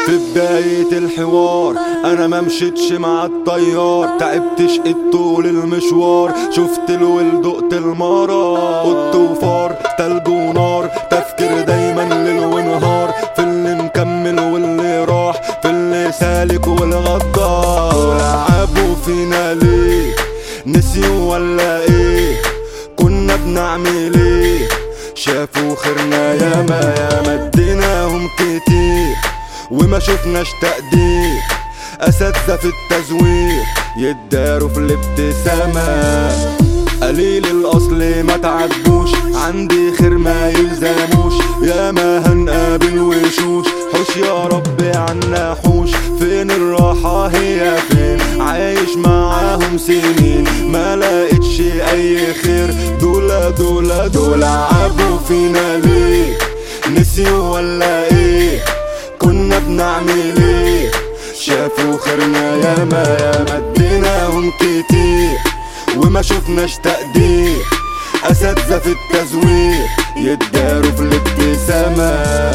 في بداية الحوار انا ما مشيتش مع الطيار تعبت شقيت طول المشوار شفت الولد دقت المرار قط وفار تلج ونار تفكير دايما ليل ونهار في اللي مكمل واللي راح في اللي سالك والغدار لعبوا فينا ليه نسيوا ولا ايه كنا بنعمل ايه شافوا خيرنا ياما ياما اديناهم كتير وما شفناش تقدير اساتذة في التزوير يداروا في الابتسامة قليل الاصل ما تعجبوش عندي خير ما يلزموش يا ما هنقابل وشوش حوش يا رب عنا حوش فين الراحة هي فين عايش معاهم سنين ما لقيتش اي خير دول دول دول عابوا فينا ليه نسيوا ولا ايه كنا بنعمل ايه شافوا خيرنا ياما ياما اديناهم كتير وما شفناش تقدير اساتذة في التزوير يداروا في الابتسامة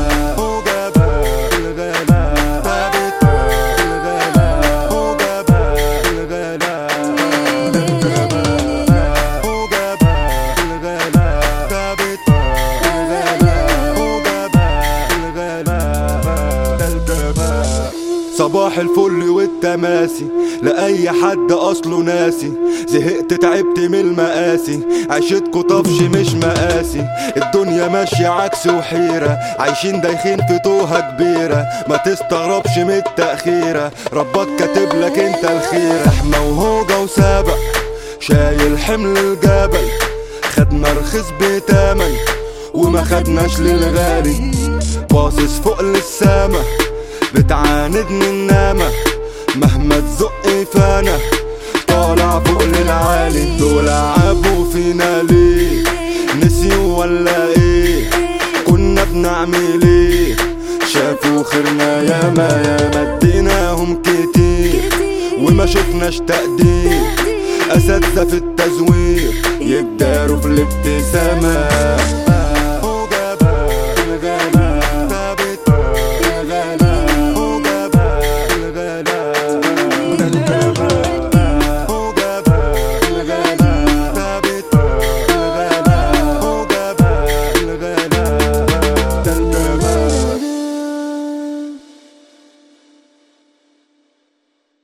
صباح الفل والتماسي لأي حد أصله ناسي زهقت تعبت من المقاسي عيشتكوا طفش مش مقاسي الدنيا ماشية عكس وحيرة عايشين دايخين في توهة كبيرة ما تستغربش من التأخيرة ربك كاتب لك انت الخير احمى وهوجة وسابق شايل حمل الجبل خدنا رخيص بتمن وما خدناش للغالي باصص فوق للسما بتعاندني النامة مهما تزق فانا طالع فوق للعالي دول عابوا فينا ليه نسيوا ولا ايه كنا بنعمل ايه شافوا خيرنا ياما ياما اديناهم كتير وما شفناش تقدير اساتذة في التزوير يداروا في الابتسامة